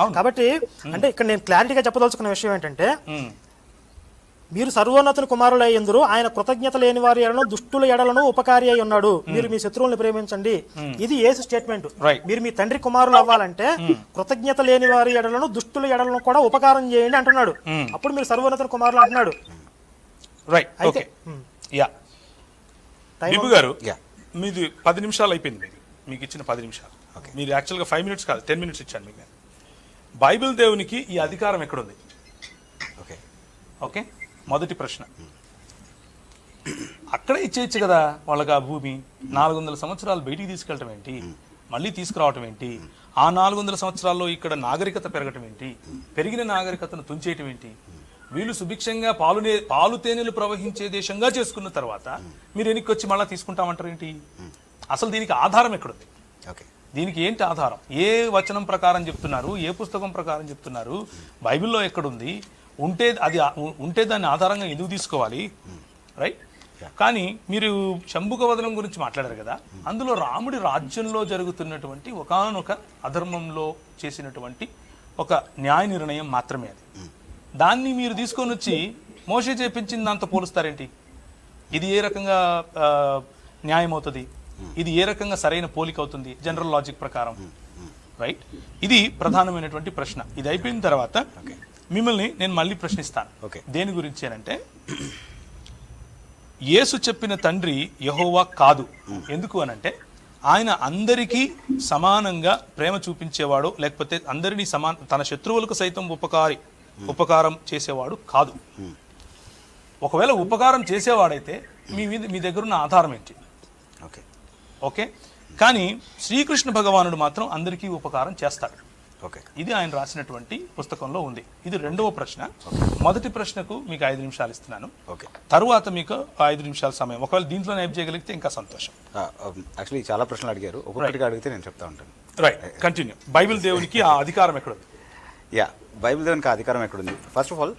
కాబట్టి అంటే ఇక్కడ నేను క్లారిటీగా చెప్పదలుచుకున్న విషయం ఏంటంటే ఉమ్, మీరు సర్వోన్నతుని కుమారులు అయ్యందరు ఆయన కృతజ్ఞత లేని వారి ఎడలను దుష్టుల ఎడలను ఉపకారి అయి ఉన్నాడు మీరు మీ శత్రువులను ప్రేమించండి ఇది ఏసు స్టేట్మెంట్ Right. మీరు మీ తండ్రి కుమారులు అవ్వాలంటే కృతజ్ఞత లేని వారి ఎడలను దుష్టుల ఎడలను కూడా ఉపకారం చేయండి అంటున్నాడు అప్పుడు మీరు సర్వోన్నతుని కుమారులు అంటున్నాడు రైట్ అయితే ఓకే యా టైం బిబు గారు Yeah. మీది పది నిమిషాలు అయిపోయింది మీది మీకు ఇచ్చిన పది నిమిషాలు మీరు యాక్చువల్గా ఫైవ్ మినిట్స్ కాదు టెన్ మినిట్స్ ఇచ్చాను మీకు నేను బైబిల్ దేవునికి ఈ అధికారం ఎక్కడుంది ఓకే ఓకే మొదటి ప్రశ్న అక్కడే ఇచ్చేయచ్చు కదా వాళ్ళకి ఆ భూమి నాలుగు వందల సంవత్సరాలు బయటికి తీసుకెళ్ళటం ఏంటి మళ్ళీ తీసుకురావటం ఏంటి ఆ నాలుగు వందల సంవత్సరాల్లో ఇక్కడ నాగరికత పెరగటం ఏంటి పెరిగిన నాగరికతను తుంచేయటం ఏంటి వీళ్ళు సుభిక్షంగా పాలు నే- పాలు తేనెలు ప్రవహించే దేశంగా చేసుకున్న తర్వాత మీరు వెనక్కి వచ్చి మళ్ళీ తీసుకుంటామంటారు ఏంటి అసలు దీనికి ఆధారం ఎక్కడుంది ఓకే దీనికి ఏంటి ఆధారం ఏ వచనం ప్రకారం చెప్తున్నారు ఏ పుస్తకం ప్రకారం చెప్తున్నారు బైబిల్లో ఎక్కడుంది ఉంటే అది ఆ- ఉ- ఉంటే దాన్ని ఆధారంగా ఎందుకు తీసుకోవాలి రైట్ కానీ మీరు శంభుక వదనం గురించి మాట్లాడారు కదా అందులో రాముడి రాజ్యంలో జరుగుతున్నటువంటి ఒకానొక అధర్మంలో చేసినటువంటి ఒక న్యాయ నిర్ణయం మాత్రమే అది దాన్ని మీరు తీసుకొని వచ్చి మోసే చేపించిన దాంతో పోలుస్తారేంటి ఇది ఏ రకంగా ఆ, న్యాయం అవుతుంది ఇది ఏ రకంగా సరైన పోలిక అవుతుంది జనరల్ లాజిక్ ప్రకారం రైట్ ఇది ప్రధానమైనటువంటి ప్రశ్న ఇది అయిపోయిన తర్వాత మిమ్మల్ని నేను మళ్ళీ ప్రశ్నిస్తాను Okay. దేని గురించి అనంటే యేసు చెప్పిన తండ్రి యహోవా కాదు ఎందుకు అనంటే ఆయన అందరికీ సమానంగా ప్రేమ చూపించేవాడు లేకపోతే అందరినీ సమాన తన శత్రువులకు సైతం ఉపకారి ఉపకారం చేసేవాడు కాదు ఒకవేళ ఉపకారం చేసేవాడైతే మీ మీద మీ దగ్గర ఉన్న ఆధారం ఏంటి ఓకే ఓకే కానీ శ్రీకృష్ణ భగవానుడు మాత్రం అందరికీ ఉపకారం చేస్తాడు ఓకే ఇది ఆయన రాసినటువంటి పుస్తకంలో ఉంది ఇది రెండవ ప్రశ్న మొదటి ప్రశ్నకు మీకు ఐదు నిమిషాలు ఇస్తున్నాను ఓకే తరువాత మీకు ఐదు నిమిషాల సమయం ఒకవేళ దీంట్లో నైప్ చేయగలిగితే ఇంకా సంతోషం యాక్చువల్లీ చాలా ప్రశ్నలు అడిగారు ఒక్కొక్కటిగా అడిగితే నేను చెప్తా ఉంటాను రైట్ కంటిన్యూ బైబిల్ దేవునికి ఆ అధికారం ఎక్కడ ఉంది యా బైబిల్ దేవునికి ఆ అధికారం ఎక్కడుంది ఫస్ట్ ఆఫ్ ఆల్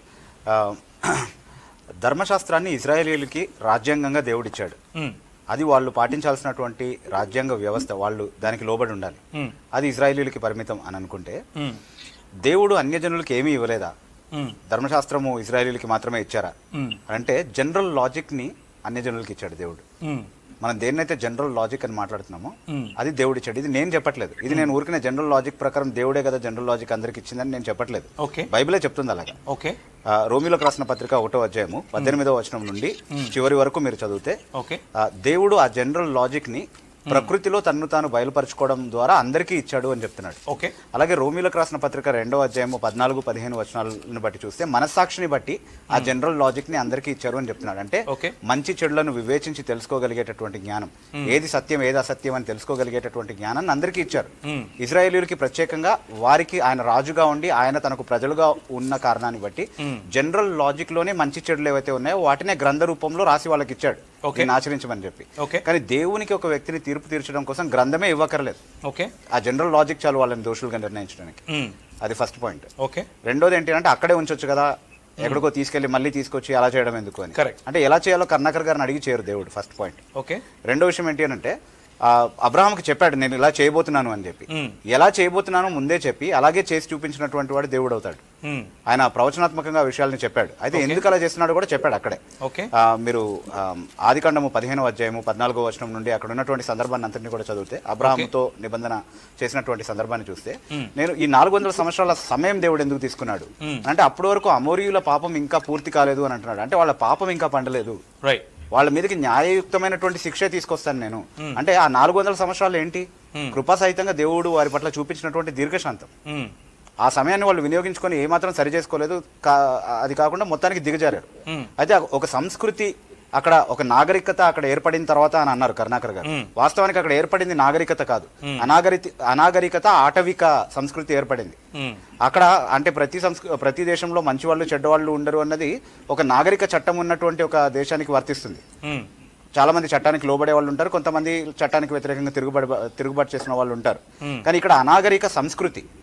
ధర్మశాస్త్రాన్ని ఇజ్రాయేలీలకి రాజ్యాంగంగా దేవుడిచ్చాడు మ్మ్. అది వాళ్ళు పాటించాల్సినటువంటి రాజ్యాంగ వ్యవస్థ వాళ్ళు దానికి లోబడి ఉండాలి మ్మ్. అది ఇజ్రాయేలీలకి పరిమితం అని అనుకుంటే మ్మ్. దేవుడు అన్యజనులకి ఏమీ ఇవ్వలేదా మ్మ్. ధర్మశాస్త్రము ఇజ్రాయేలీలకి మాత్రమే ఇచ్చారా మ్మ్. అంటే జనరల్ లాజిక్ ని అన్యజనులకి ఇచ్చాడు దేవుడు మ్మ్. మనం దేన్నైతే జనరల్ లాజిక్ అని మాట్లాడుతున్నామో మ్మ్. అది దేవుడు ఇచ్చాడు ఇది నేను చెప్పట్లేదు ఇది నేను ఊరికనే జనరల్ లాజిక్ ప్రకారం దేవుడే కదా జనరల్ లాజిక్ అందరికి ఇచ్చిందని నేను చెప్పట్లేదు ఓకే బైబిలే చెప్తుంది అలాగా ఓకే ఆ, రోమిలోకి రాసిన పత్రిక ఒకటో అధ్యాయము పద్దెనిమిదో వచనం నుండి చివరి వరకు మీరు చదివితే ఓకే ఆ, దేవుడు ఆ జనరల్ లాజిక్ ని ప్రకృతిలో తన్ను తాను బయలుపరచుకోవడం ద్వారా అందరికీ ఇచ్చాడు అని చెప్తున్నాడు ఓకే అలాగే రోమిలకు రాసిన పత్రిక రెండో అధ్యాయము పద్నాలుగు పదిహేను వచనాలను బట్టి చూస్తే మనస్సాక్షిని బట్టి ఆ జనరల్ లాజిక్ ని అందరికీ ఇచ్చారు అని చెప్తున్నాడు అంటే ఓకే. మంచి చెడులను వివేచించి తెలుసుకోగలిగేటటువంటి జ్ఞానం ఏది సత్యం ఏది అసత్యం అని తెలుసుకోగలిగేటటువంటి జ్ఞానాన్ని అందరికీ ఇచ్చారు ఇజ్రాయేలీలకి ప్రత్యేకంగా వారికి ఆయన రాజుగా ఉండి ఆయన తనకు ప్రజలుగా ఉన్న కారణాన్ని బట్టి జనరల్ లాజిక్ లోనే మంచి చెడులు ఏవైతే ఉన్నాయో వాటినే గ్రంథ రూపంలో రాసి వాళ్ళకి ఇచ్చాడు ఓకే. దీన్ని ఆచరించమని చెప్పి ఓకే. కానీ దేవునికి ఒక వ్యక్తిని తీర్పు తీర్చడం కోసం గ్రంథమే ఇవ్వకర్లేదు ఓకే ఆ జనరల్ లాజిక్ చాలు వాళ్ళని దోషులుగా నిర్ణయించడానికి మ్మ్. అది ఫస్ట్ పాయింట్ ఓకే రెండోది ఏంటి అంటే అక్కడే ఉంచొచ్చు కదా ఎక్కడికో తీసుకెళ్లి మళ్ళీ తీసుకొచ్చి అలా చేయడం ఎందుకు అని Correct. అంటే ఎలా చేయాలో కర్ణాకర్ గారిని అడిగి చేయరు దేవుడు ఫస్ట్ పాయింట్ ఓకే రెండో విషయం ఏంటి అని అంటే ఆ, అబ్రహాంకి చెప్పాడు నేను ఇలా చేయబోతున్నాను అని చెప్పి మ్మ్. ఎలా చేయబోతున్నానో ముందే చెప్పి అలాగే చేసి చూపించినటువంటి వాడు దేవుడు అవుతాడు మ్మ్. ఆయన ప్రవచనాత్మకంగా ఆ విషయాలను చెప్పాడు అయితే ఎందుకు అలా చేస్తున్నాడో కూడా చెప్పాడు అక్కడే ఓకే ఆ, మీరు ఆ, ఆదికాండము పదిహేను అధ్యాయము పద్నాలుగో వచనం నుండి అక్కడ ఉన్నటువంటి సందర్భాన్ని అంతటిని కూడా చదివితే అబ్రహాముతో నిబంధన చేసినటువంటి సందర్భాన్ని చూస్తే నేను ఈ నాలుగు వందల సంవత్సరాల సమయం దేవుడు ఎందుకు తీసుకున్నాడు అంటే అప్పటి వరకు అమోరియుల పాపం ఇంకా పూర్తి కాలేదు అని అంటున్నాడు అంటే వాళ్ళ పాపం ఇంకా పండలేదు రైట్ వాళ్ళ మీదకి న్యాయయుక్తమైనటువంటి శిక్షే తీసుకొస్తాను నేను అంటే ఆ నాలుగు వందల సంవత్సరాలు ఏంటి కృపాసహితంగా దేవుడు వారి పట్ల చూపించినటువంటి దీర్ఘశాంతం మ్మ్. ఆ సమయాన్ని వాళ్ళు వినియోగించుకొని ఏమాత్రం సరి చేసుకోలేదు కా- అది కాకుండా మొత్తానికి దిగజారారు అయితే ఒక సంస్కృతి అక్కడ ఒక నాగరికత అక్కడ ఏర్పడిన తర్వాత అని అన్నారు కరుణాకర్ గారు వాస్తవానికి అక్కడ ఏర్పడింది నాగరికత కాదు అనాగరిత అనాగరికత ఆటవిక సంస్కృతి ఏర్పడింది మ్మ్. అక్కడ అంటే ప్రతి సంస్కృ ప్రతి దేశంలో మంచి వాళ్ళు చెడ్డవాళ్ళు ఉండరు అన్నది ఒక నాగరిక చట్టం ఉన్నటువంటి ఒక దేశానికి వర్తిస్తుంది మ్మ్. చాలా మంది చట్టానికి లోబడే వాళ్ళు ఉంటారు కొంతమంది చట్టానికి వ్యతిరేకంగా తిరుగుబాటు తిరుగుబాటు చేసిన వాళ్ళు ఉంటారు కానీ ఇక్కడ అనాగరిక సంస్కృతి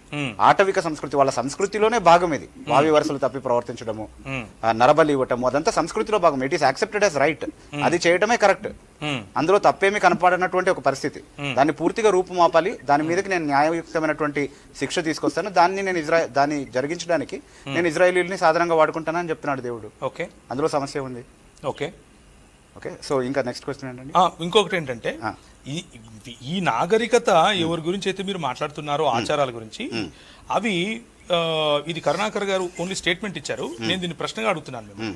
ఆటవిక సంస్కృతి వాళ్ళ సంస్కృతిలోనే భాగం ఇది వావి వరుసలు తప్పి ప్రవర్తించడము ఆ, నరబలి ఇవ్వటము అదంతా సంస్కృతిలో భాగం it is accepted as right అది చేయడమే కరెక్ట్ అందులో తప్పేమీ కనపడనటువంటి ఒక పరిస్థితి దాన్ని పూర్తిగా రూపుమాపాలి దాని మీదకి నేను న్యాయయుక్తమైనటువంటి శిక్ష తీసుకొస్తాను దాన్ని నేను ఇజ్రాయల్ దాన్ని జరిగించడానికి నేను ఇజ్రాయేలీని సాధారణంగా వాడుకుంటానని చెప్తున్నాడు దేవుడు ఓకే అందులో సమస్య ఉంది ఓకే ఓకే సో ఇంకా నెక్స్ట్ క్వశ్చన్ ఏంటండి ఆ, ఇంకొకటి ఏంటంటే ఆ. ఈ ఈ నాగరికత ఎవరి గురించి అయితే మీరు మాట్లాడుతున్నారో ఆచారాల గురించి అవి ఆ, ఇది కరుణాకర్ గారు ఓన్లీ స్టేట్మెంట్ ఇచ్చారు నేను దీన్ని ప్రశ్నగా అడుగుతున్నాను మేము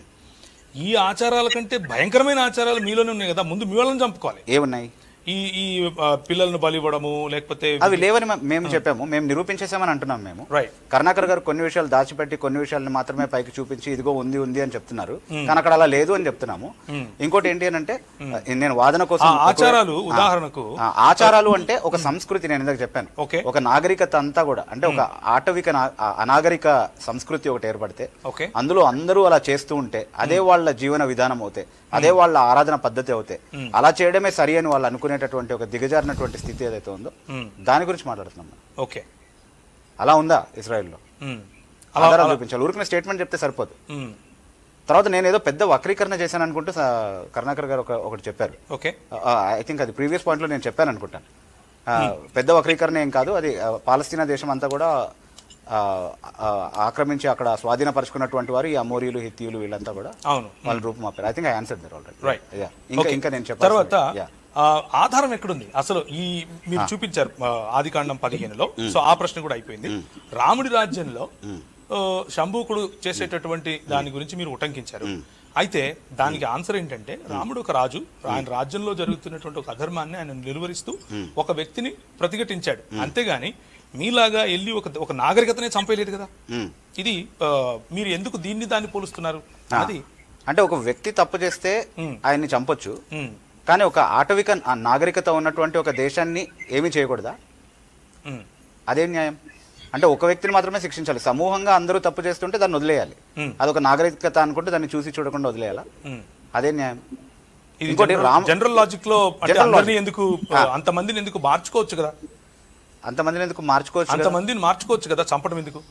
ఈ ఆచారాల కంటే భయంకరమైన ఆచారాలు మీలోనే ఉన్నాయి కదా ముందు మీ వాళ్ళని చంపుకోవాలి ఏమున్నాయి ఈ ఈ ఆ, పిల్లలను బలివ్వడము లేకపోతే అవి లేవని మ- మేము చెప్పాము మేము నిరూపించేసామని అంటున్నాం మేము రైట్ కరుణాకర్ గారు కొన్ని విషయాలు దాచిపెట్టి కొన్ని విషయాలను మాత్రమే పైకి చూపించి ఇదిగో ఉంది ఉంది అని చెప్తున్నారు కానీ అక్కడ అలా లేదు అని చెప్తున్నాము ఇంకోటి ఏంటి అని అంటే నేను వాదన కోసం ఆ ఆచారాలు ఉదాహరణకు ఆ, ఆచారాలు అంటే ఒక సంస్కృతి నేను ఇందాక చెప్పాను ఓకే. ఒక నాగరికత అంతా కూడా అంటే ఒక ఆటవిక నా- ఆ, అనాగరిక సంస్కృతి ఒకటి ఏర్పడితే ఓకే అందులో అందరూ అలా చేస్తూ ఉంటే అదే వాళ్ళ జీవన విధానం అవుతే అదే వాళ్ళ ఆరాధన పద్ధతి అవుతే అలా చేయడమే సరి అని వాళ్ళు అనుకునేటటువంటి ఒక దిగజారినటువంటి స్థితి ఏదైతే ఉందో మ్మ్. దాని గురించి మాట్లాడుతున్నాం మనం. ఓకే అలా ఉందా ఇజ్రాయెల్లో ఉమ్. అలా ఆధారాలు చూపించాలి ఊరికిన స్టేట్మెంట్ చెప్తే సరిపోదు ఉమ్. తర్వాత నేను ఏదో పెద్ద వక్రీకరణ చేశాను అనుకుంటూ స- కరుణాకర్ గారు ఒక ఒకటి చెప్పారు ఓకే ఐ థింక్ అది ప్రీవియస్ పాయింట్లో నేను చెప్పాను అనుకుంటాను ఆ, పెద్ద వక్రీకరణ ఏం కాదు అది ఆ, పాలస్తీనా దేశం అంతా కూడా ఆ, ఆ, ఆక్రమించి అక్కడ స్వాధీనపరుచుకున్నటువంటి వారు ఈ అమోరీలు హిత్తియులు వీళ్ళంతా కూడా అవును వాళ్ళ రూపమాపారు I think I answer there already right ఇంకా ఓకే. ఇంకా నేను తర్వాత చెప్పాను ఆ, ఆధారం ఎక్కడుంది అసలు ఈ మీరు చూపించారు ఆ, ఆదికాండం పదిహేనులో సో ఆ ప్రశ్న కూడా అయిపోయింది రాముడి రాజ్యంలో ఆ, శంభూకుడు చేసేటటువంటి దాని గురించి మీరు ఉటంకించారు అయితే దానికి ఆన్సర్ ఏంటంటే రాముడు ఒక రాజు ఆయన రాజ్యంలో జరుగుతున్నటువంటి ఒక అధర్మాన్ని ఆయన నిలువరిస్తూ ఒక వ్యక్తిని ప్రతిఘటించాడు అంతేగాని మీలాగా వెళ్ళి ఒక ఒక నాగరికతనే చంపేయలేదు కదా ఇది ఆ, మీరు ఎందుకు దీన్ని దాన్ని పోలుస్తున్నారు అది అంటే ఒక వ్యక్తి తప్పు చేస్తే మ్మ్. ఆయన్ని చంపొచ్చు ఉమ్, కానీ ఒక ఆటవిక ఆ నాగరికత ఉన్నటువంటి ఒక దేశాన్ని ఏమీ చేయకూడదా ఉమ్, అదేం న్యాయం అంటే ఒక వ్యక్తిని మాత్రమే శిక్షించాలి సమూహంగా అందరూ తప్పు చేస్తుంటే దాన్ని వదిలేయాలి మ్మ్. అదొక నాగరికత అనుకుంటే దాన్ని చూసి చూడకుండా వదిలేయాలా ఉమ్. అదే న్యాయం ఇది ఇంకోటి జనరల్- రామ్- జనరల్ లాజిక్ లో అంటే జనరల్ అందరినీ లాజిక్. ఎందుకు అంతమందిని ఎందుకు మార్చుకోవచ్చు కదా అంతమందిని ఎందుకు మార్చుకోవచ్చు కదా? అంతమందిని మార్చుకోవచ్చు కదా చంపడం ఎందుకు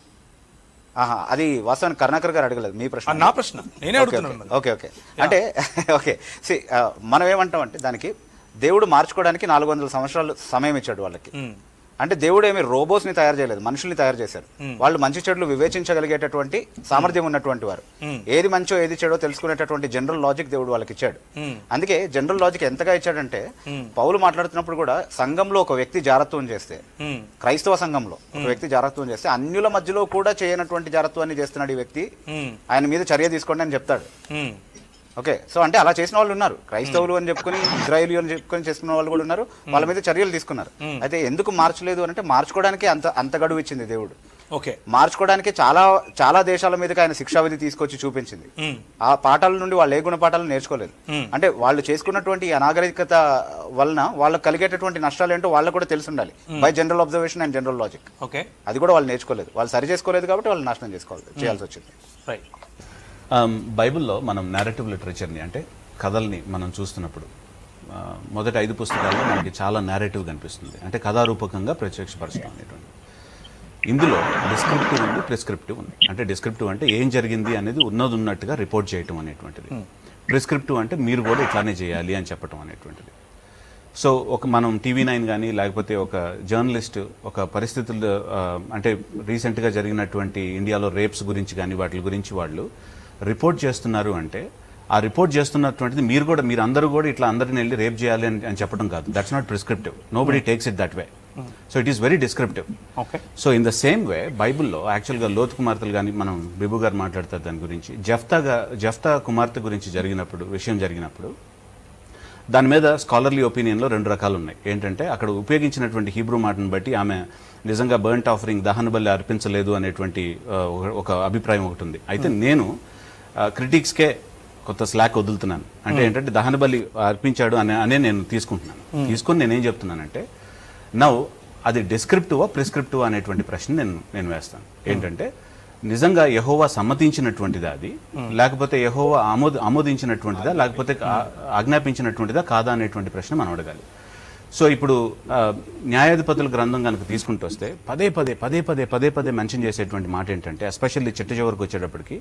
ఆహా, అది వాస్తవానికి కరుణాకర్ గారు అడగలేదు మీ ఆ, ప్రశ్న నా ప్రశ్న నేనే అడుగుతున్నాను మిమ్మల్ని. ఓకే ఓకే అంటే ఓకే సి మనం ఏమంటాం అంటే దానికి దేవుడు మార్చుకోవడానికి నాలుగు వందల సంవత్సరాలు సమయం ఇచ్చాడు వాళ్ళకి ఉమ్, అంటే దేవుడు ఏమి రోబోస్ ని తయారు చేయలేదు మనుషుల్ని తయారు చేశారు Hmm. వాళ్ళు మంచి చెడులు వివేచించగలిగేటటువంటి సామర్థ్యం ఉన్నటువంటి వారు Hmm. ఏది మంచో ఏది చెడో తెలుసుకునేటటువంటి జనరల్ లాజిక్ దేవుడు వాళ్ళకి ఇచ్చాడు ఉమ్, అందుకే జనరల్ లాజిక్ ఎంతగా ఇచ్చాడంటే Hmm. పౌలు మాట్లాడుతున్నప్పుడు కూడా సంఘంలో ఒక వ్యక్తి జారత్వం చేస్తే ఉమ్, క్రైస్తవ సంఘంలో ఒక వ్యక్తి జారత్వం చేస్తే అన్యుల మధ్యలో కూడా చేయనటువంటి జారత్వాన్ని చేస్తున్నాడు ఈ వ్యక్తి ఉమ్, ఆయన మీద చర్య తీసుకోండి అని చెప్తాడు ఉమ్, ఓకే సో అంటే అలా చేసిన వాళ్ళు ఉన్నారు క్రైస్తవులు అని చెప్పుకొని ఇజ్రాయేలీ అని చెప్పుకొని చేసుకున్న వాళ్ళు కూడా ఉన్నారు వాళ్ళ మీద చర్యలు తీసుకున్నారు అయితే ఎందుకు మార్చలేదు అని అంటే మార్చుకోవడానికి అంత అంత గడువు ఇచ్చింది దేవుడు ఓకే మార్చుకోవడానికి చాలా చాలా దేశాల మీదకి ఆయన శిక్షావిధి తీసుకొచ్చి చూపించింది ఉమ్, ఆ పాఠాల నుండి వాళ్ళు ఏ గుణపాఠాలు నేర్చుకోలేదు Hmm. అంటే వాళ్ళు చేసుకున్నటువంటి ఈ అనాగరికత వలన వాళ్ళకి కలిగేటటువంటి నష్టాలు ఏంటో వాళ్ళకు కూడా తెలిసి ఉండాలి by general observation and general logic okay అది కూడా వాళ్ళు నేర్చుకోలేదు వాళ్ళు సరి చేసుకోలేదు కాబట్టి వాళ్ళు నాశనం చేసుకోవాలి చేయాల్సి వచ్చింది రైట్ ఆమ్, బైబిల్లో మనం నేరేటివ్ లిటరేచర్ని అంటే కథల్ని మనం చూస్తున్నప్పుడు ఆ, మొదటి ఐదు పుస్తకాల్లో మనకి చాలా నేరేటివ్ కనిపిస్తుంది అంటే కథారూపకంగా ప్రత్యక్షపరచడం అనేటువంటి ఇందులో డిస్క్రిప్టివ్ ఉంది ప్రిస్క్రిప్టివ్ ఉంది అంటే డిస్క్రిప్టివ్ అంటే ఏం జరిగింది అనేది ఉన్నది ఉన్నట్టుగా రిపోర్ట్ చేయటం అనేటువంటిది ప్రిస్క్రిప్టివ్ అంటే మీరు కూడా ఇట్లానే చేయాలి అని చెప్పటం అనేటువంటిది సో ఒక మనం టీవీ నైన్ కానీ లేకపోతే ఒక జర్నలిస్ట్ ఒక పరిస్థితులు ఆ, అంటే రీసెంట్గా జరిగినటువంటి ఇండియాలో రేప్స్ గురించి కానీ వాటి గురించి వాళ్ళు రిపోర్ట్ చేస్తున్నారు అంటే ఆ రిపోర్ట్ చేస్తున్నటువంటిది మీరు కూడా మీరు అందరూ కూడా ఇట్లా అందరిని వెళ్ళి రేప్ చేయాలి అని అని చెప్పడం కాదు that's not prescriptive nobody takes it that way so it is very descriptive okay so in the same way బైబిల్లో యాక్చువల్గా లోతు కుమార్తెలు కానీ మనం బిబు గారు మాట్లాడతారు దాని గురించి జఫ్తాగా జఫ్తా కుమార్తె గురించి జరిగినప్పుడు విషయం జరిగినప్పుడు దాని మీద స్కాలర్లీ ఒపీనియన్లో రెండు రకాలు ఉన్నాయి ఏంటంటే అక్కడ ఉపయోగించినటువంటి హీబ్రూ మాటను బట్టి ఆమె నిజంగా బర్ంట్ ఆఫరింగ్ దహన బలి అర్పించలేదు అనేటువంటి ఆ, ఒక- ఒక అభిప్రాయం ఒకటి ఉంది అయితే నేను క్రిటిక్స్కే కొత్త స్లాక్ వదులుతున్నాను అంటే ఏంటంటే దహన బలి అర్పించాడు అనే అనే నేను తీసుకుంటున్నాను తీసుకొని నేనేం చెప్తున్నానంటే నౌ అది డిస్క్రిప్టివా ప్రిస్క్రిప్టివా అనేటువంటి ప్రశ్న నేను నేను వేస్తాను ఏంటంటే నిజంగా యహోవా సమ్మతించినటువంటిదా అది లేకపోతే యహోవా ఆమోద ఆమోదించినటువంటిదా లేకపోతే ఆ- ఆజ్ఞాపించినటువంటిదా కాదా అనేటువంటి ప్రశ్న మనం అడగాలి సో ఇప్పుడు ఆ, న్యాయాధిపతుల గ్రంథం కనుక తీసుకుంటూ వస్తే పదే పదే పదే పదే పదే పదే మెన్షన్ చేసేటువంటి మాట ఏంటంటే ఎస్పెషల్లీ చిట్ట చివరికి వచ్చేటప్పటికి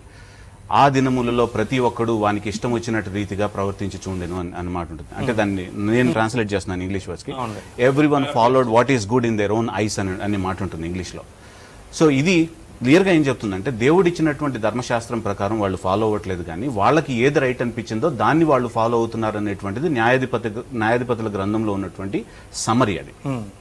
ఆ దినములలో ప్రతి ఒక్కడు వానికి ఇష్టం వచ్చినట్టు రీతిగా ప్రవర్తించి చూడను అని అన్నమాట ఉంటుంది అంటే దాన్ని నేను ట్రాన్స్లేట్ చేస్తున్నాను ఇంగ్లీష్ వర్డ్స్కి everyone followed what is good in their own eyes అని అనే మాట ఉంటుంది ఇంగ్లీష్లో సో ఇది క్లియర్గా ఏం చెప్తుందంటే దేవుడు ఇచ్చినటువంటి ధర్మశాస్త్రం ప్రకారం వాళ్ళు ఫాలో అవ్వట్లేదు కానీ వాళ్ళకి ఏది రైట్ అనిపించిందో దాన్ని వాళ్ళు ఫాలో అవుతున్నారు అనేటువంటిది న్యాయాధిపతి న్యాయాధిపతుల గ్రంథంలో ఉన్నటువంటి సమరి అది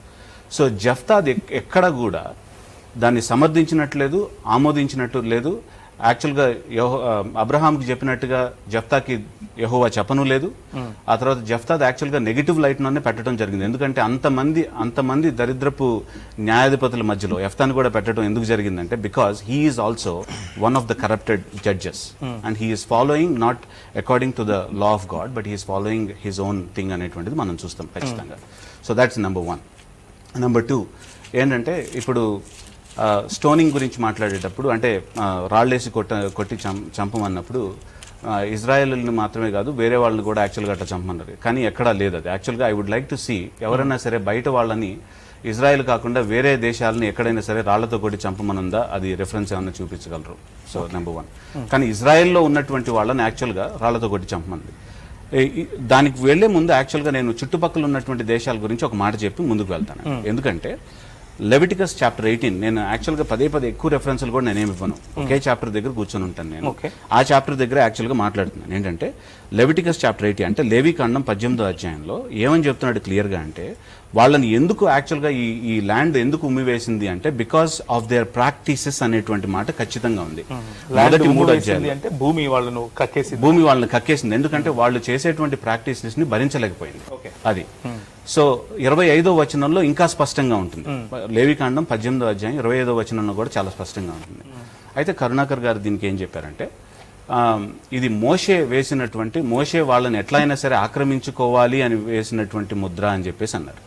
సో జఫ్తా అది ఎక్- ఎక్కడ కూడా దాన్ని సమర్థించినట్లేదు ఆమోదించినట్టు లేదు యాక్చువల్గా యహో అబ్రహాంకి చెప్పినట్టుగా జఫ్తాకి యహోవా చెప్పను లేదు ఆ తర్వాత జఫ్తాది యాక్చువల్గా నెగిటివ్ లైట్లోనే పెట్టడం జరిగింది ఎందుకంటే అంతమంది అంతమంది దరిద్రపు న్యాయాధిపతుల మధ్యలో ఎఫ్తాని కూడా పెట్టడం ఎందుకు జరిగిందంటే because he is also one of the corrupted judges and he is following not according to the law of God but he is following his own thing అనేటువంటిది మనం చూస్తాం ఖచ్చితంగా so that's number one number two ఏంటంటే ఇప్పుడు stoning గురించి మాట్లాడేటప్పుడు అంటే ఆ, రాళ్ళేసి కొట్ట కొట్టి చం చంపమన్నప్పుడు ఆ, ఇజ్రాయెల్ని మాత్రమే కాదు వేరే వాళ్ళని కూడా యాక్చువల్గా అట్లా చంపమన్నారు కానీ ఎక్కడా లేదు అది యాక్చువల్గా I would like to see ఎవరైనా సరే బయట వాళ్ళని ఇజ్రాయెల్ కాకుండా వేరే దేశాలని ఎక్కడైనా సరే రాళ్లతో కొట్టి చంపమనుందా అది రెఫరెన్స్ ఏమన్నా చూపించగలరు సో నెంబర్ వన్ కానీ ఇజ్రాయెల్లో ఉన్నటువంటి వాళ్ళని యాక్చువల్గా రాళ్లతో కొట్టి చంపమంది ఈ- ఈ- దానికి వెళ్లే ముందు యాక్చువల్గా నేను చుట్టుపక్కల ఉన్నటువంటి దేశాల గురించి ఒక మాట చెప్పి ముందుకు వెళ్తాను ఎందుకంటే లెవిటికస్ చాప్టర్ ఎయిటీన్ నేను యాక్చువల్గా పదే పదే ఎక్కువ రెఫరెన్స్లు కూడా నేనేమి ఇవ్వను ఒకే చాప్టర్ దగ్గర కూర్చొని ఉంటాను నేను Okay. ఆ చాప్టర్ దగ్గర యాక్చువల్గా మాట్లాడుతున్నాను ఏంటంటే లెవిటికస్ చాప్టర్ ఎయిటీ అంటే లేవి కాండం పద్దెనిమిదో అధ్యాయంలో ఏమని చెప్తున్నాడు క్లియర్గా అంటే వాళ్ళని ఎందుకు యాక్చువల్గా ఈ ఈ ల్యాండ్ ఎందుకు ఉమ్మివేసింది అంటే బికాస్ ఆఫ్ దేర్ ప్రాక్టీసెస్ అనేటువంటి మాట ఖచ్చితంగా ఉంది మొదటి మూడు అధ్యాయాలు అంటే భూమి వాళ్ళను కక్కేసింది భూమి వాళ్ళని కక్కేసింది ఎందుకంటే వాళ్ళు చేసేటువంటి ప్రాక్టీసెస్ ని భరించలేకపోయింది Okay. అది సో ఇరవై ఐదో వచనంలో ఇంకా స్పష్టంగా ఉంటుంది లేవికాండం పద్దెనిమిదో అధ్యాయం ఇరవై ఐదో వచనంలో కూడా చాలా స్పష్టంగా ఉంటుంది అయితే కరుణాకర్ గారు దీనికి ఏం చెప్పారంటే ఆ, ఇది మోషే వేసినటువంటి మోషే వాళ్ళని ఎట్లా అయినా సరే ఆక్రమించుకోవాలి అని వేసినటువంటి ముద్ర అని చెప్పేసి అన్నారు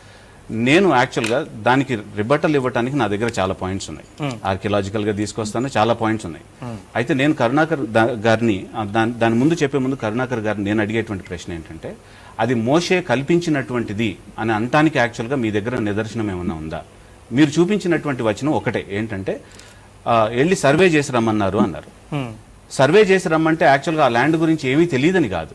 నేను యాక్చువల్గా దానికి రిబటల్ ఇవ్వడానికి నా దగ్గర చాలా పాయింట్స్ ఉన్నాయి ఆర్కియలాజికల్ గా తీసుకొస్తాను చాలా పాయింట్స్ ఉన్నాయి అయితే నేను కరుణాకర్ దా- గారిని ఆ, దాని దాని ముందు చెప్పే ముందు కరుణాకర్ గారిని నేను అడిగేటువంటి ప్రశ్న ఏంటంటే అది మోషే కల్పించినటువంటిది అని అనటానికి యాక్చువల్గా మీ దగ్గర నిదర్శనం ఏమన్నా ఉందా మీరు చూపించినటువంటి వచనం ఒకటే ఏంటంటే ఆ, వెళ్ళి సర్వే చేసి రమ్మన్నారు అన్నారు సర్వే చేసి రమ్మంటే యాక్చువల్గా ఆ ల్యాండ్ గురించి ఏమీ తెలియదని కాదు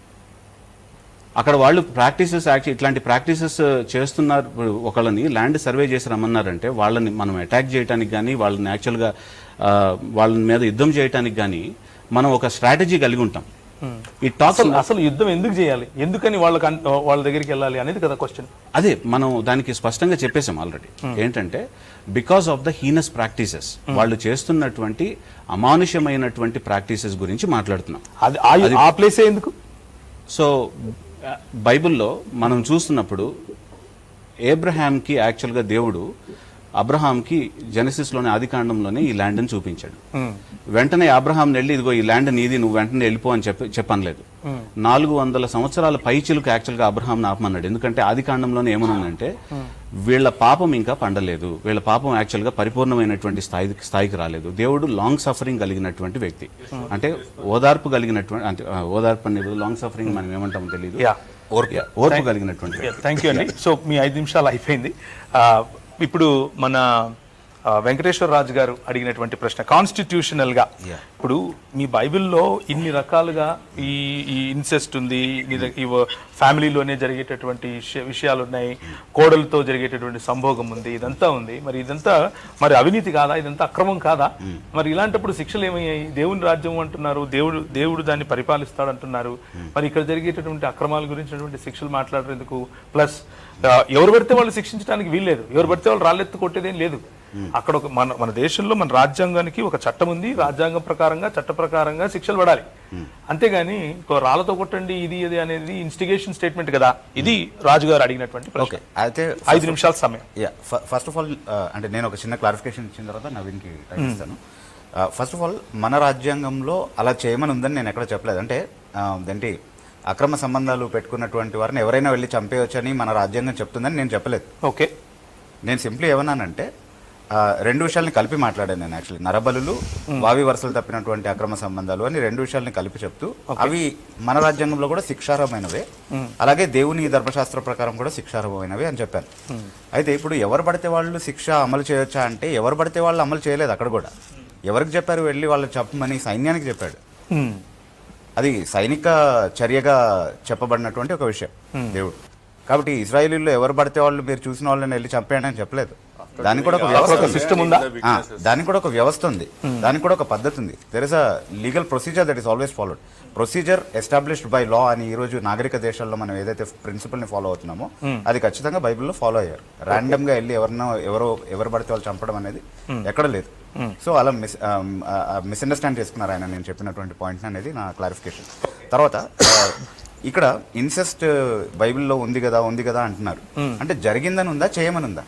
అక్కడ వాళ్ళు ప్రాక్టీసెస్ యాక్చువల్ ఇట్లాంటి ప్రాక్టీసెస్ చేస్తున్నారు ఇప్పుడు ఒకళ్ళని ల్యాండ్ సర్వే చేసి రమ్మన్నారంటే వాళ్ళని మనం అటాక్ చేయడానికి కానీ వాళ్ళని యాక్చువల్గా ఆ, వాళ్ళ మీద యుద్ధం చేయడానికి కానీ మనం ఒక స్ట్రాటజీ కలిగి ఉంటాం ఈ టాక్స్ అసలు అసలు యుద్ధం ఎందుకు చేయాలి ఎందుకని వాళ్ళకి అన్- వాళ్ళ దగ్గరికి వెళ్ళాలి అనేది కదా క్వశ్చన్ అదే మనం దానికి స్పష్టంగా చెప్పేసాం ఆల్రెడీ ఏంటంటే because of the heinous practices వాళ్ళు చేస్తున్నటువంటి అమానుషమైనటువంటి ప్రాక్టీసెస్ గురించి మాట్లాడుతున్నాం అది ఆ- ఆ ప్లేసే ఎందుకు సో ఆ, బైబిల్లో మనం చూస్తున్నప్పుడు ఏబ్రహాంకి యాక్చువల్గా దేవుడు అబ్రహాంకి జెనసిస్లోని ఆది కాండంలోనే ఈ ల్యాండ్ని చూపించాడు వెంటనే అబ్రహాం వెళ్ళి ఇదిగో ఈ ల్యాండ్ నీది నువ్వు వెంటనే వెళ్ళిపో అని చెప్పి చెప్పనలేదు నాలుగు వందల సంవత్సరాల పైచిలకు యాక్చువల్గా అబ్రహాం ఆపమన్నాడు ఎందుకంటే ఆది కాండంలోనే ఏమనుందంటే వీళ్ళ పాపం ఇంకా పండలేదు వీళ్ళ పాపం యాక్చువల్గా పరిపూర్ణమైనటువంటి స్థాయికి స్థాయికి రాలేదు దేవుడు లాంగ్ సఫరింగ్ కలిగినటువంటి వ్యక్తి అంటే ఓదార్పు కలిగినటువంటి అంటే ఆ, ఓదార్పు అనేది లాంగ్ సఫరింగ్ మనం ఏమంటామో తెలియదు యా ఓర్పు ఓర్పు కలిగినటువంటి వ్యక్తి. థ్యాంక్ యూ అండి సో మీ ఐదు నిమిషాలు అయిపోయింది ఆ, ఇప్పుడు మన ఆ, వెంకటేశ్వర రాజు గారు అడిగినటువంటి ప్రశ్న కాన్స్టిట్యూషనల్ గా ఇప్పుడు మీ బైబిల్లో ఇన్ని రకాలుగా ఈ ఈ ఇన్సెస్ట్ ఉంది ఇది- ఇవ ఫ్యామిలీలోనే జరిగేటటువంటి విషయ- విషయాలు ఉన్నాయి కోడలతో జరిగేటటువంటి సంభోగం ఉంది ఇదంతా ఉంది మరి ఇదంతా మరి అవినీతి కాదా ఇదంతా అక్రమం కాదా మరి ఇలాంటప్పుడు శిక్షలు ఏమయ్యాయి దేవుని రాజ్యం అంటున్నారు దేవుడు దేవుడు దాన్ని పరిపాలిస్తాడు అంటున్నారు మరి ఇక్కడ జరిగేటటువంటి అక్రమాల గురించినటువంటి శిక్షలు మాట్లాడేందుకు ప్లస్ ఎవరు పడితే వాళ్ళు శిక్షించడానికి వీల్లేదు ఎవరు పడితే వాళ్ళు రాళ్ళెత్తు కొట్టేదేం లేదు అక్కడ ఒక మన మన దేశంలో మన రాజ్యాంగానికి ఒక చట్టం ఉంది రాజ్యాంగం ప్రకారంగా చట్ట ప్రకారంగా శిక్షలు పడాలి అంతేగాని ఇంకో రాళ్లతో కొట్టండి ఇది ఇది అనేది ఇన్స్టిగేషన్ స్టేట్మెంట్ కదా ఇది రాజుగారు అడిగినటువంటి ప్రశ్న ఓకే అయితే ఐదు నిమిషాల సమయం యా ఫస్ట్ ఆఫ్ ఆల్ అంటే నేను ఒక చిన్న క్లారిఫికేషన్ ఇచ్చిన తర్వాత నవీన్కి టైం ఇస్తాను ఫస్ట్ ఆఫ్ ఆల్ మన రాజ్యాంగంలో అలా చేయమని ఉందని నేను ఎక్కడ చెప్పలేదు అంటే ఏంటి అక్రమ సంబంధాలు పెట్టుకున్నటువంటి వారిని ఎవరైనా వెళ్ళి చంపేయొచ్చని మన రాజ్యాంగం చెప్తుందని నేను చెప్పలేదు ఓకే నేను సింప్లీ ఏమన్నానంటే ఆ, రెండు విషయాల్ని కలిపి మాట్లాడాను నేను యాక్చువల్లీ నరబలులు వావి వరుసలు తప్పినటువంటి అక్రమ సంబంధాలు అని రెండు విషయాల్ని కలిపి చెప్తూ అవి మన రాజ్యాంగంలో కూడా శిక్షార్హమైనవే అలాగే దేవుని ధర్మశాస్త్ర ప్రకారం కూడా శిక్షార్హమైనవే అని చెప్పాను అయితే ఇప్పుడు ఎవరు పడితే వాళ్ళు శిక్ష అమలు చేయొచ్చా అంటే ఎవరు పడితే వాళ్ళు అమలు చేయలేదు అక్కడ కూడా ఎవరికి చెప్పారు వెళ్ళి వాళ్ళకి చెప్పమని సైన్యానికి చెప్పాడు హ్మ్. అది సైనిక చర్యగా చెప్పబడినటువంటి ఒక విషయం దేవుడు కాబట్టి ఇజ్రాయేలీలో ఎవరు పడితే వాళ్ళు మీరు చూసిన వాళ్ళని వెళ్ళి చంపేయండి అని చెప్పలేదు దానికి కూడా ఒక వ్యవస్థ ఒక ఉంది. సిస్టమ్ ఉందా ఆ, దానికి కూడా ఒక వ్యవస్థ ఉంది దానికి కూడా ఒక పద్ధతి ఉంది there is a legal procedure that is always followed procedure established by law అని ఈ రోజు నాగరిక దేశాల్లో మనం ఏదైతే ప్రిన్సిపల్ ని ఫాలో అవుతున్నామో అది ఖచ్చితంగా బైబిల్లో ఫాలో అయ్యారు ర్యాండమ్ గా వెళ్ళి ఎవరినో ఎవరో ఎవరు పడితే వాళ్ళు చంపడం అనేది ఎక్కడ లేదు సో అలా మిస్ మిస్అండర్స్టాండ్ చేసుకున్నారు ఆయన నేను చెప్పినటువంటి పాయింట్ అనేది నా క్లారిఫికేషన్ తర్వాత ఆ, ఇక్కడ ఇన్సెస్ట్ బైబిల్లో ఉంది కదా ఉంది కదా అంటున్నారు అంటే జరిగిందని ఉందా చేయమని ఉందా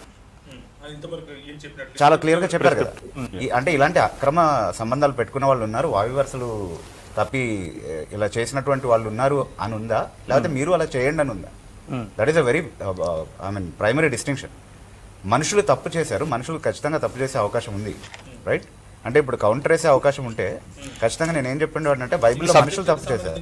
చాలా క్లియర్ గా చెప్పారు కదా ఈ- అంటే ఇలాంటి అక్రమ సంబంధాలు పెట్టుకున్న వాళ్ళు ఉన్నారు వావి వరుసలు తప్పి ఏ, ఇలా చేసినటువంటి వాళ్ళు ఉన్నారు అని ఉందా లేకపోతే మీరు అలా చేయండి అని ఉందా that is a very I mean primary distinction మనుషులు తప్పు చేశారు మనుషులు ఖచ్చితంగా తప్పు చేసే అవకాశం ఉంది రైట్ అంటే ఇప్పుడు కౌంటర్ వేసే అవకాశం ఉంటే ఖచ్చితంగా నేను ఏం చెప్పిండు అంటే బైబిల్లో మనుషులు తప్పు చేశారు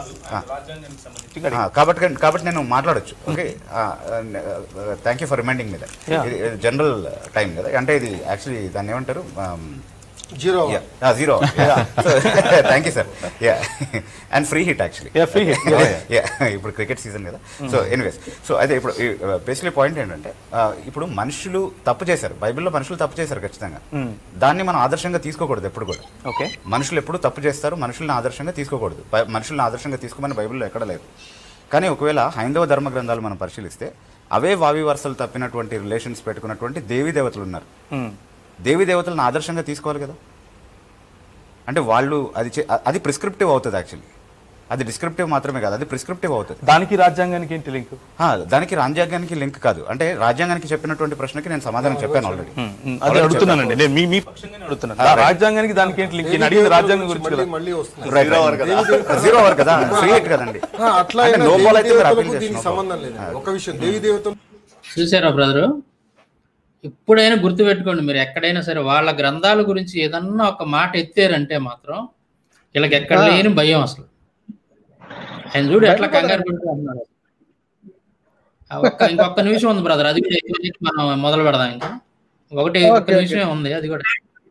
ఆ, కాబట్టి కాబట్టి నేను మాట్లాడొచ్చు okay thank you for reminding మీద జనరల్ టైం కదా అంటే ఇది యాక్చువల్లీ దాన్ని ఏమంటారు zero zero thank you sir yeah and free hit actually Yeah, free hit. ఇప్పుడు క్రికెట్ సీజన్ కదా సో ఎనీవేస్ సో అయితే ఇప్పుడు బేసిక్లీ పాయింట్ ఏంటంటే ఆ, ఇప్పుడు మనుషులు తప్పు చేశారు బైబిల్లో మనుషులు తప్పు చేశారు ఖచ్చితంగా దాన్ని మనం ఆదర్శంగా తీసుకోకూడదు ఎప్పుడు కూడా ఓకే మనుషులు ఎప్పుడు తప్పు చేస్తారు మనుషుల్ని ఆదర్శంగా తీసుకోకూడదు బై- మనుషుల్ని ఆదర్శంగా తీసుకోమని బైబిల్లో ఎక్కడ లేదు కానీ ఒకవేళ హైందవ ధర్మ గ్రంథాలు మనం పరిశీలిస్తే అవే వావి వరుసలు తప్పినటువంటి రిలేషన్స్ పెట్టుకున్నటువంటి దేవీ దేవతలు ఉన్నారు దేవీ దేవతలను ఆదర్శంగా తీసుకోవాలి కదా అంటే వాళ్ళు అది చే- అది ప్రిస్క్రిప్టివ్ అవుతుంది యాక్చువల్లీ అది డిస్క్రిప్టివ్ మాత్రమే కాదు అది ప్రిస్క్రిప్టివ్ అవుతుంది దానికి రాజ్యాంగానికి ఏంటి లింక్ ఆ, దానికి రాజ్యాంగానికి లింక్ కాదు అంటే రాజ్యాంగానికి చెప్పినటువంటి ప్రశ్నకి నేను సమాధానం చెప్పాను ఆల్రెడీ అది అడుగుతున్నానండి నేను మీ మీ పక్షంగానే అడుగుతున్నాను ఆ రాజ్యాంగానికి దానికి ఏంటి లింక్ నేను అడిగింది రాజ్యాంగం గురించి మళ్ళీ కదా మళ్ళీ వస్తుంది జీరో అవర్ కదా ఫ్రీ హిట్ కదండి ఆ, అట్లా అంటే అయినా no ball దేవీ అయితే మీరు దేవతలకు appeal దీనికి చేసిన సంబంధం లేదు ఒక విషయం దేవి దేవతలు చూసారా బ్రదరు ఎప్పుడైనా గుర్తుపెట్టుకోండి మీరు ఎక్కడైనా సరే వాళ్ళ గ్రంథాల గురించి ఏదన్నా ఒక మాట ఎత్తారంటే మాత్రం వీళ్ళకి ఎక్కడ లేని భయం అసలు ఆయన చూడు ఎట్లా కంగారు పడుతూ అన్నాడు ఆ ఒక్క ఇంకొక నిమిషం ఉంది బ్రదర్ అది కూడా అయిపోయి మనం మొదలు పెడదాం ఇంకా ఒకటి ఒక్క నిమిషమే ఉంది అది కూడా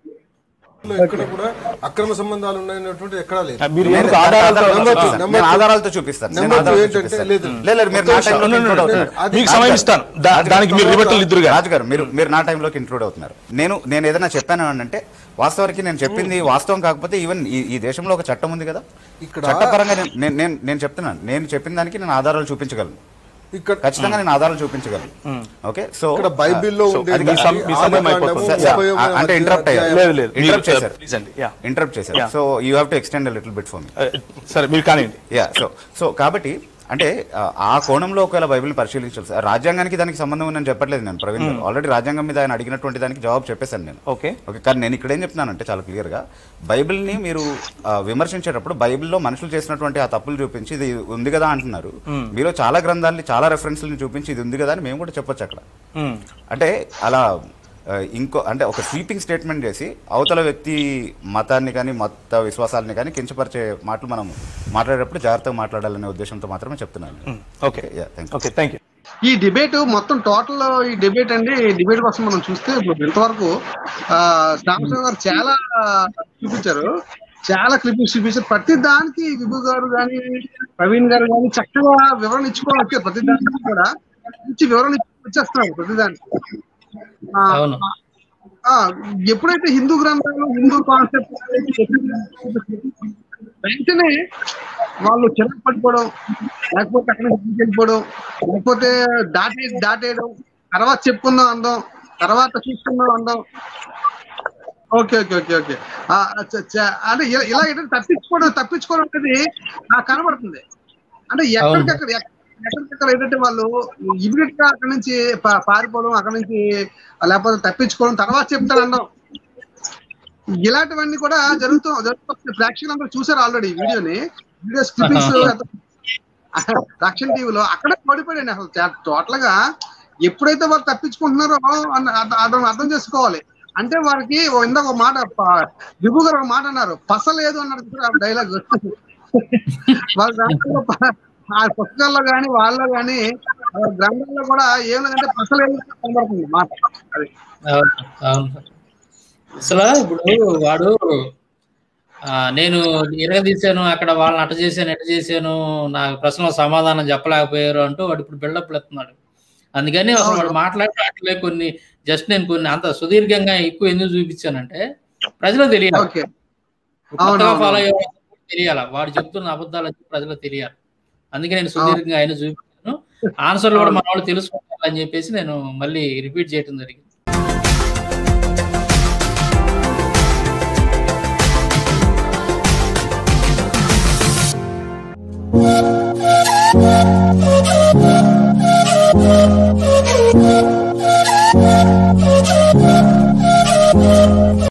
ఎక్కడ కూడా అక్రమ సంబంధాలు ఉన్నాయన్నటువంటి ఎక్కడా లేదు మీరు నేను ఎందుకు ఆధారాలతో Number two, నేను number two. ఆధారాలతో చూపిస్తాను నేను Number two ఆధారాలతో ఏంటంటే చూపిస్తాను. లేదు. లేదు, లేదు, మీరు నా ఒక్క టైంలోకి నిమిషం. ఇంక్లూడ్ అవుతున్నారు. అది- మీకు సమయం ఇస్తాను దా- దానికి మీరు రిబట్టలు ఇద్దరుగా రాజు గారు మీరు మీరు నా టైంలోకి ఇంక్లూడ్ అవుతున్నారు నేను నేను ఏదైనా చెప్పాను అని అంటే వాస్తవానికి నేను చెప్పింది వాస్తవం కాకపోతే ఈవెన్ ఈ ఈ దేశంలో ఒక చట్టం ఉంది కదా ఇక్కడ చట్టపరంగా నేను- నేను నేను నేను చెప్తున్నాను నేను చెప్పిన దానికి నేను ఆధారాలు చూపించగలను ఇక్కడ ఖచ్చితంగా నేను ఆధారాలు చూపించగలను ఓకే సో ఇక్కడ బైబిల్లో సో ఉండే అది మీ సమ- మీ సమయం అయిపోతుంది. సార్, సార్, అంటే ఇంటరప్ట్ అయ్యారు లేదు లేదు ఇంటరప్ట్ చేశారు ప్లీజ్ అండి యా ఇంటరప్ట్ చేశారు Yeah. So you have to extend little bit for me సరే మీరు కానివ్వండి యా సో సో కాబట్టి అంటే ఆ, ఆ కోణంలో ఒకవేళ బైబిల్ పరిశీలించాలి సార్ రాజ్యాంగానికి దానికి సంబంధం ఉందని చెప్పట్లేదు నేను ప్రవీణ్ గారు ఆల్రెడీ రాజ్యాంగం మీద ఆయన అడిగినటువంటి దానికి జవాబు చెప్పేశాను నేను ఓకే ఓకే కానీ నేను ఇక్కడ ఏం చెప్తున్నానంటే చాలా క్లియర్గా బైబిల్ని మీరు ఆ, విమర్శించేటప్పుడు బైబిల్లో మనుషులు చేసినటువంటి ఆ తప్పులు చూపించి ఇది ఉంది కదా అంటున్నారు మీరు చాలా గ్రంథాలని చాలా రెఫరెన్స్ని చూపించి ఇది ఉంది కదా అని మేము కూడా చెప్పొచ్చు అక్కడ మ్మ్. అంటే అలా ఆ, ఇంకో అంటే ఒక స్వీపింగ్ స్టేట్మెంట్ చేసి అవతల వ్యక్తి మతాన్ని కానీ మత విశ్వాసాలని కానీ కించపరిచే మాటలు మనం మాట్లాడేటప్పుడు జాగ్రత్తగా మాట్లాడాలనే ఉద్దేశంతో మాత్రమే చెప్తున్నాను okay yeah thank you okay thank you ఈ డిబేట్ మొత్తం టోటల్ ఈ డిబేట్ అండి ఈ డిబేట్ కోసం మనం చూస్తే ఇప్పుడు ఇంతవరకు ఆ, రామచంద్ర గారు చాలా చూపించారు చాలా క్లిప్పింగ్స్ చూపించారు ప్రతి దానికి విభు గారు కానీ ప్రవీణ్ గారు కానీ చక్కగా వివరణ ఇచ్చుకోవచ్చు ప్రతి దానికి కూడా మంచి వివరణ ఇచ్చి- ఇచ్చేస్తున్నారు ప్రతి దానికి ఆ, అవును ఆ, ఎప్పుడైతే హిందూ గ్రంథాలు హిందూ కాన్సెప్ట్ వెంటనే వాళ్ళు చిన్న పట్టుకోవడం లేకపోతే అక్కడ నుంచి వెళ్ళిపోవడం లేకపోతే దాటే దాటేయడం తర్వాత చెప్పుకుందాం అందాం తర్వాత చూసుకుందాం అందాం ఓకే ఓకే ఓకే ఓకే ఆ, చ- చ- అంటే ఇలా ఇలా ఏంటంటే తప్పించుకోవడం తప్పించుకోవడం అనేది నాకు కనబడుతుంది అంటే ఎక్కడికక్కడ ఎక్క- ఎక్కడికక్కడ ఏంటంటే వాళ్ళు ఇమీడియట్ గా అక్కడ నుంచి పా- పారిపోవడం అక్కడ నుంచి లేకపోతే తప్పించుకోవడం తర్వాత చెప్తారు అన్నాం ఇలాంటివన్నీ కూడా జరుగుతూ జరుగుతుంది ప్రేక్షకులు అందరూ చూసారు ఆల్రెడీ వీడియోని వీడియో క్లిప్పింగ్స్ రక్షణ టీవీలో అక్కడే పడిపోయాడు అసలు టోటల్ గా ఎప్పుడైతే వాళ్ళు తప్పించుకుంటున్నారో అన్న- అర్థం అర్థం- అర్థం చేసుకోవాలి అంటే వారికి ఓ ఇందాక ఒక మాట ప- విభు గారు ఒక మాట అన్నారు పస లేదు అన్నారు డైలాగ్ వాళ్ళ గ్రంథాల్లో ప- ఆ పుస్తకాల్లో కానీ వాళ్ళలో కానీ గ్రంథాల్లో కూడా ఏమిటంటే పస లేదు కనబడుతుంది మాట అది అవును అవును సార్. అసలు ఇప్పుడు వాడు ఆ, నేను తీశాను అక్కడ వాళ్ళని అట చేశాను ఎట చేశాను నా ప్రశ్నలకు సమాధానం చెప్పలేకపోయారు అంటూ వాడు ఇప్పుడు బిల్డప్ ఎత్తున్నాడు అందుకని అసలు వాడు మాట్లాడట్లే కొన్ని జస్ట్ నేను కొన్ని అంత సుదీర్ఘంగా ఎక్కువ ఎందుకు చూపించానంటే ప్రజలకు తెలియాలి ఓకే కొత్తగా అవును, ఫాలో అవును. అయ్యే వాళ్ళకి తెలియాలి వాడు చెప్తున్న అబద్ధాలు వచ్చి ప్రజలకు తెలియాలి అందుకే నేను సుదీర్ఘంగా ఆయన చూపించాను ఆన్సర్లు కూడా మన వాళ్ళు తెలుసుకోవాలని చెప్పేసి నేను మళ్ళీ రిపీట్ చేయడం జరిగింది